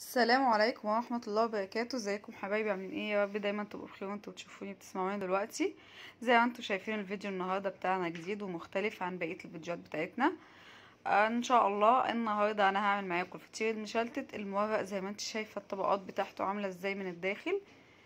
السلام عليكم ورحمة الله وبركاته ازيكم حبايبي عاملين ايه يا رب دايما تبقوا بخير وانتوا بتشوفوني بتسمعوني دلوقتي زي ما انتوا شايفين الفيديو النهاردة بتاعنا جديد ومختلف عن بقية الفيديوهات بتاعتنا آه ان شاء الله النهاردة انا هعمل معاكم الفطير المشلتت المورق زي ما انت شايفة الطبقات بتاعته عاملة ازاي من الداخل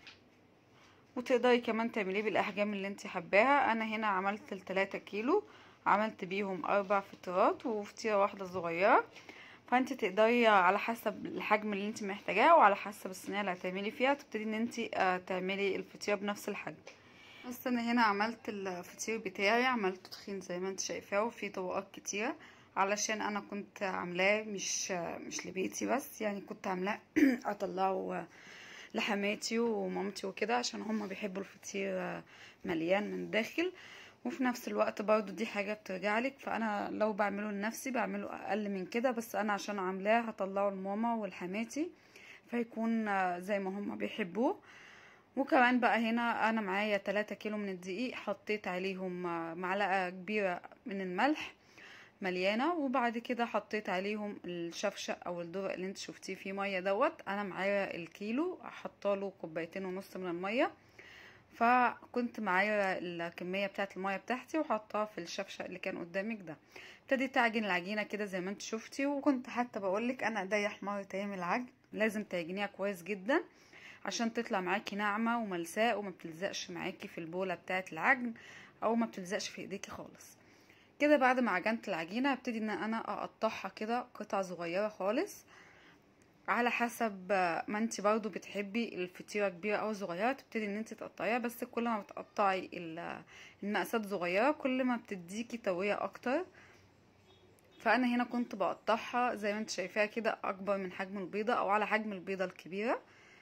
وتقدري كمان تعمليه بالاحجام اللي انت حباها انا هنا عملت التلاتة كيلو عملت بيهم اربع فطيرات وفطيرة واحدة صغيرة فانت تقدري على حسب الحجم اللي انت محتاجاه وعلى حسب الصينيه اللي هتعملي فيها تبتدي ان انت تعملي الفطيره بنفس الحجم بس انا هنا عملت الفطير بتاعي عملته تخين زي ما انت شايفاه وفيه طبقات كتيره علشان انا كنت عاملاه مش مش لبيتي بس يعني كنت عاملاه اطلعه لحماتي ومامتي وكده عشان هما بيحبوا الفطير مليان من الداخل وفي نفس الوقت برضو دي حاجة بترجعلك فانا لو بعمله لنفسي بعمله اقل من كده بس انا عشان عاملاه هطلعه لماما ولحماتي فيكون زي ما هما بيحبوه وكمان بقى هنا انا معايا 3 كيلو من الدقيق حطيت عليهم معلقة كبيرة من الملح مليانة وبعد كده حطيت عليهم الشفشق او الدرق اللي انت شفتيه فيه مية دوت انا معايا الكيلو حطاله كوبايتين ونص من المية فكنت معايا الكميه بتاعه الميه بتاعتي وحطها في الشفشق اللي كان قدامك ده ابتديت اعجن العجينه كده زي ما انت شفتي وكنت حتى بقولك انا ايديا حمار تعمل العجن لازم تعجنيها كويس جدا عشان تطلع معاكي ناعمه وملساء وما بتلزقش معاكي في البوله بتاعه العجن او ما بتلزقش في ايديكي خالص كده بعد ما عجنت العجينه ابتدي ان انا اقطعها كده قطع صغيره خالص على حسب ما انت برضو بتحبي الفطيره كبيره او صغيره تبتدي ان انت تقطعيها بس كل ما بتقطعي المقاسات صغيره كل ما بتديكي تويه اكتر فانا هنا كنت بقطعها زي ما انت شايفاها كده اكبر من حجم البيضه او على حجم البيضه الكبيره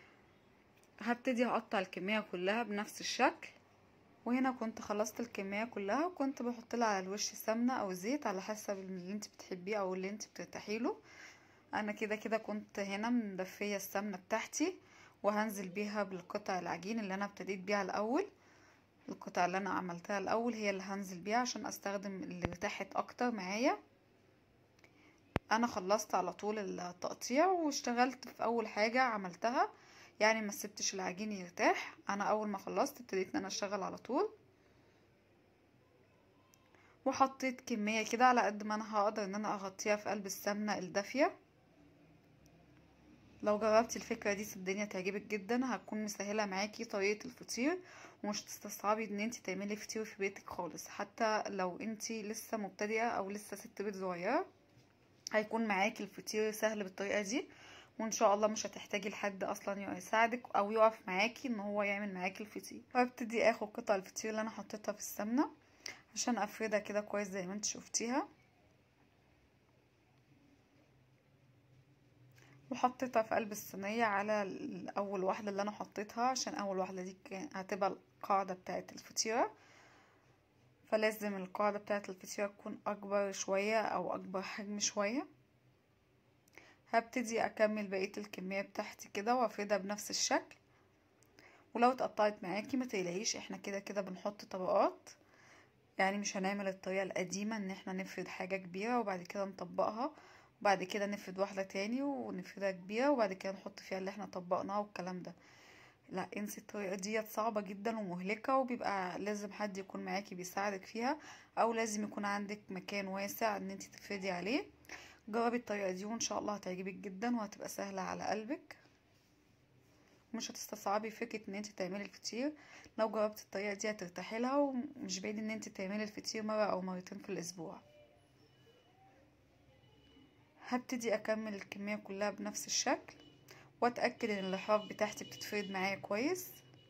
هبتدي اقطع الكميه كلها بنفس الشكل وهنا كنت خلصت الكميه كلها وكنت بحط لها على الوش سمنه او زيت على حسب اللي انت بتحبيه او اللي انت بترتاحي له انا كده كده كنت هنا مدفيه السمنه بتاعتي وهنزل بيها بالقطع العجين اللي انا ابتديت بيها الاول القطع اللي انا عملتها الاول هي اللي هنزل بيها عشان استخدم اللي ارتاحت اكتر معايا انا خلصت على طول التقطيع واشتغلت في اول حاجه عملتها يعني ما سبتش العجين يرتاح انا اول ما خلصت ابتديت ان انا اشتغل على طول وحطيت كميه كده على قد ما انا هقدر ان انا اغطيها في قلب السمنه الدافيه لو جربتي الفكره دي الدنيا تعجبك جدا هتكون مسهله معاكي طريقه الفطير ومش تستصعبي ان انت تعملي فطير في بيتك خالص حتى لو انت لسه مبتدئه او لسه ست بيت صغيره هيكون معاكي الفطير سهل بالطريقه دي وان شاء الله مش هتحتاجي لحد اصلا يساعدك او يقف معاكي ان هو يعمل معاكي الفطير وابتدي اخد قطع الفطير اللي انا حطيتها في السمنه عشان افردها كده كويس زي ما انت شفتيها وحطيتها في قلب الصينية على اول واحدة اللي انا حطيتها عشان اول واحدة دي هتبقى القاعدة بتاعة الفطيرة فلازم القاعدة بتاعة الفطيرة تكون اكبر شوية او اكبر حجم شوية هبتدي اكمل بقية الكمية بتاعتي كده وافردها بنفس الشكل ولو اتقطعت معاكي ما تقلقيش احنا كده كده بنحط طبقات يعني مش هنعمل الطريقة القديمة ان احنا نفرد حاجة كبيرة وبعد كده نطبقها وبعد كده نفرد واحدة تاني ونفردها كبيرة وبعد كده نحط فيها اللي احنا طبقناه والكلام ده لا انسي الطريقة ديت صعبة جدا ومهلكة وبيبقى لازم حد يكون معاكي بيساعدك فيها او لازم يكون عندك مكان واسع ان انت تفردي عليه جربي الطريقة دي وان شاء الله هتعجبك جدا وهتبقى سهلة على قلبك مش هتستصعبي فكرة ان انت تعملي الفطير لو جربت الطريقة دي هترتاحي لها ومش بعيد ان انت تعملي الفطير مرة او مرتين في الاسبوع هبتدي اكمل الكمية كلها بنفس الشكل واتأكد ان اللحاف بتاعتي بتتفرد معايا كويس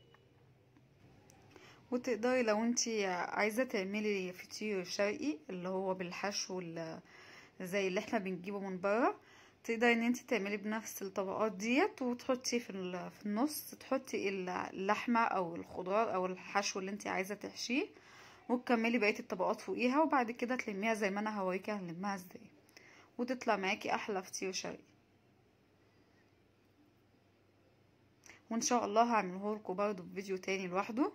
وتقدري لو انتي عايزة تعملي فطير شرقي اللي هو بالحشو زي اللي احنا بنجيبه من بره تقدري ان انتي تعملي بنفس الطبقات ديت وتحطي في في النص تحطي اللحمة او الخضار او الحشو اللي انتي عايزة تحشيه وتكملي بقية الطبقات فوقيها وبعد كده تلميها زي ما انا هوريكي هنلمها ازاي وتطلع معاكي احلى فطير شرقي وان شاء الله هعمله لكم برضه في فيديو تاني لوحده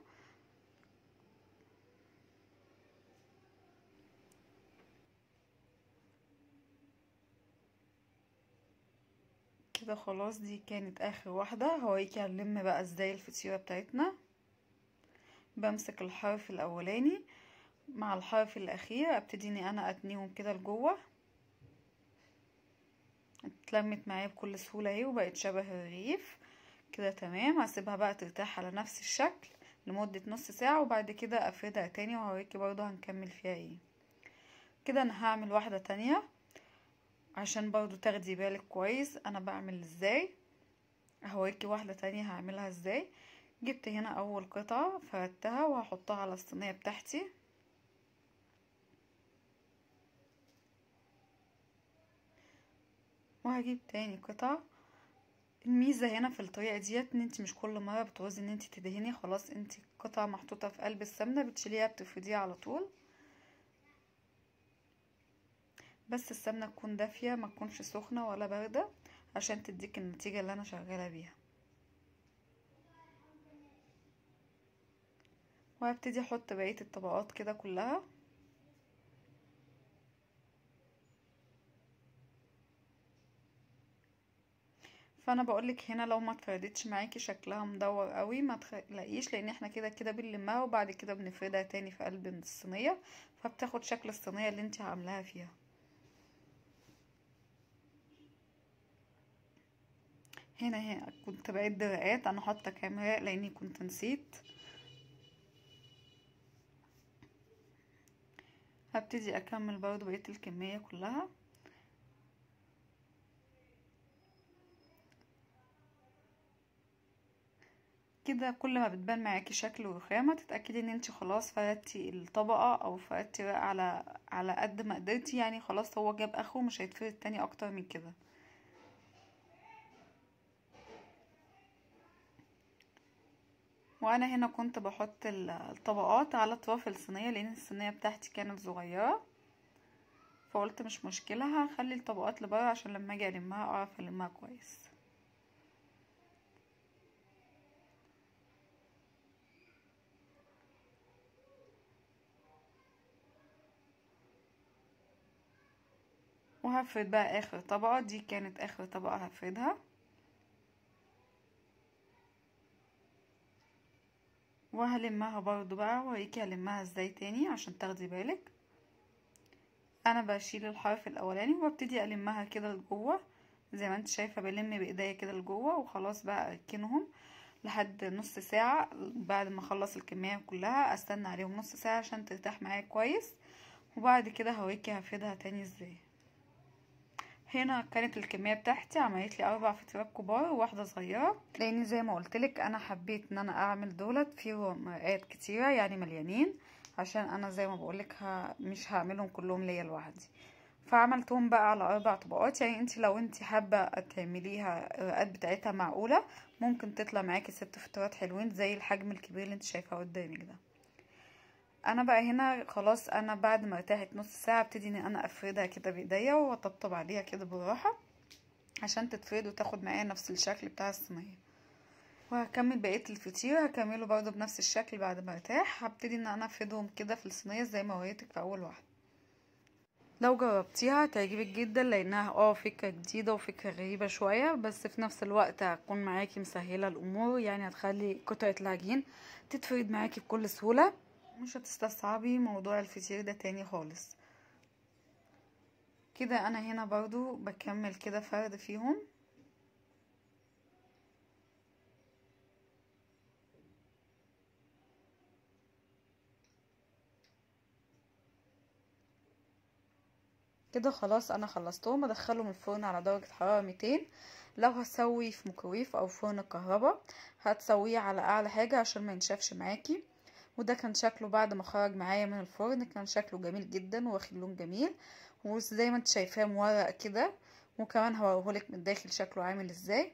كده خلاص دي كانت اخر واحدة هوريكي هنلم بقى ازاي الفطيرة بتاعتنا بمسك الحرف الاولاني مع الحرف الاخير ابتدي اني انا اتنيهم كده لجوه اتلمت معايا بكل سهولة اهي وبقت شبه الرغيف كده تمام هسيبها بقى ترتاح على نفس الشكل لمدة نص ساعة وبعد كده افردها تاني وهوريكي برضو هنكمل فيها ايه كده انا هعمل واحدة تانية عشان برضو تاخدي بالك كويس انا بعمل ازاي هوريكي واحدة تانية هعملها ازاي جبت هنا اول قطعة فردتها وهحطها على الصينية بتاعتي وهجيب تاني قطعة الميزة هنا في الطريقة ديت ان انت مش كل مرة بتعوزي ان انت تدهني خلاص انت قطعة محطوطة في قلب السمنة بتشيليها بتفرديها على طول بس السمنة تكون دافية ما تكونش سخنة ولا باردة عشان تديك النتيجة اللي انا شغالة بيها وهبتدي احط بقية الطبقات كده كلها فانا بقولك هنا لو ما اتفردتش معاكي شكلها مدور قوي ما تلاقيش لان احنا كده كده بنلمها وبعد كده بنفردها تاني في قلب الصينيه فبتاخد شكل الصينيه اللي انت عاملاها فيها هنا هنا كنت بعد رقات انا حاطه كام رق لاني كنت نسيت هبتدي اكمل برضو بقيه الكميه كلها كده كل ما بتبان معاكي شكل ورخامه تتاكدي ان انت خلاص فردتي الطبقه او فردتي رق على على قد ما قدرتي يعني خلاص هو جاب اخره مش هيتفرد تاني اكتر من كده وانا هنا كنت بحط الطبقات على اطراف الصينيه لان الصينيه بتاعتي كانت صغيره فقلت مش مشكله هخلي الطبقات لبره عشان لما اجي المها اعرف المها كويس وهفرد بقى اخر طبقه دي كانت اخر طبقه هفردها وهلمها برضو بقى وهيكي هلمها ازاي تاني عشان تاخدي بالك انا بشيل الحرف الاولاني وببتدي المها كده لجوه زي ما انت شايفه بلم بايديا كده لجوه وخلاص بقى اركنهم لحد نص ساعه بعد ما اخلص الكميه كلها استنى عليهم نص ساعه عشان ترتاح معايا كويس وبعد كده هوريكي هفردها تاني ازاي هنا كانت الكميه بتاعتي عملت لي اربع فطيرات كبار وواحده صغيره لان زي ما قلت لك انا حبيت ان انا اعمل دولت فيهم مرقات كتيره يعني مليانين عشان انا زي ما بقولك ها مش هعملهم كلهم ليا لوحدي فعملتهم بقى على اربع طبقات يعني انت لو انت حابه تعمليها الرقات بتاعتها معقوله ممكن تطلع معاكي ست فطيرات حلوين زي الحجم الكبير اللي انت شايفاه قدامك ده انا بقى هنا خلاص انا بعد ما ارتاحت نص ساعه ابتدي ان انا افردها كده بايديا واطبطب عليها كده بالراحه عشان تتفرد وتاخد معايا نفس الشكل بتاع الصينيه وهكمل بقيه الفطير هكمله برضو بنفس الشكل بعد ما ارتاح هبتدي ان انا افردهم كده في الصينيه زي ما وريتك في اول واحده لو جربتيها هتعجبك جدا لانها اه فكره جديده وفكره غريبه شويه بس في نفس الوقت هتكون معاكي مسهله الامور يعني هتخلي قطعه العجين تتفرد معاكي بكل سهوله مش هتستصعبي موضوع الفطير ده تاني خالص كده انا هنا برضو بكمل كده فرد فيهم كده خلاص انا خلصتهم ادخلهم الفرن على درجة حرارة 200 لو هتسوي في ميكرويف او فرن كهرباء هتسويه على اعلى حاجة عشان ما ينشفش معاكي وده كان شكله بعد ما خرج معايا من الفرن كان شكله جميل جدا واخد لون جميل وزي ما انت شايفاه مورق كده وكمان هوريهولك من الداخل شكله عامل ازاي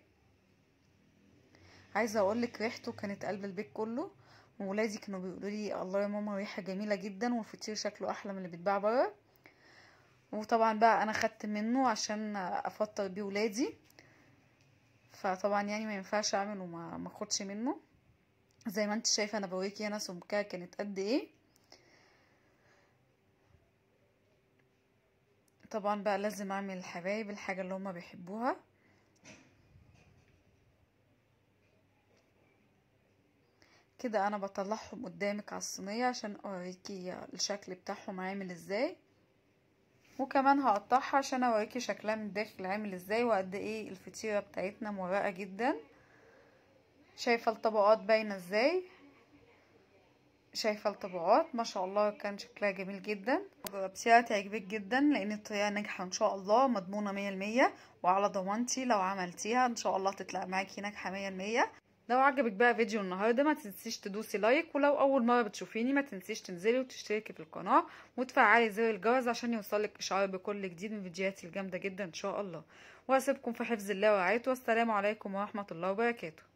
عايزه اقولك ريحته كانت قلب البيت كله وولادي كانوا بيقولوا لي الله يا ماما ريحه جميله جدا والفطير شكله احلى من اللي بيتباع بره وطبعا بقى انا خدت منه عشان افطر بيه ولادي فطبعا يعني ما ينفعش اعمل وما ما اخدش منه زي ما انت شايفه انا بوريكي هنا سمكها كانت قد ايه طبعا بقى لازم اعمل الحبايب الحاجه اللي هما بيحبوها كده انا بطلعهم قدامك على الصينية عشان اوريكي الشكل بتاعهم عامل ازاي وكمان هقطعها عشان اوريكي شكلها من الداخل عامل ازاي وقد ايه الفطيرة بتاعتنا مورقة جدا شايفة الطبقات باينة ازاي شايفة الطبقات ما شاء الله كان شكلها جميل جدا جربتيها تعجبك جدا لان الطريقة ناجحة ان شاء الله مضمونة مية المية وعلى ضمانتي لو عملتيها ان شاء الله تطلع معاكي ناجحة مية المية لو عجبك بقى فيديو النهارده ما تنسيش تدوسي لايك ولو اول مره بتشوفيني ما تنسيش تنزلي وتشتركي في القناه وتفعلي زر الجرس عشان يوصلك اشعار بكل جديد من فيديوهاتي الجامده جدا ان شاء الله واسيبكم في حفظ الله ورعايته والسلام عليكم ورحمه الله وبركاته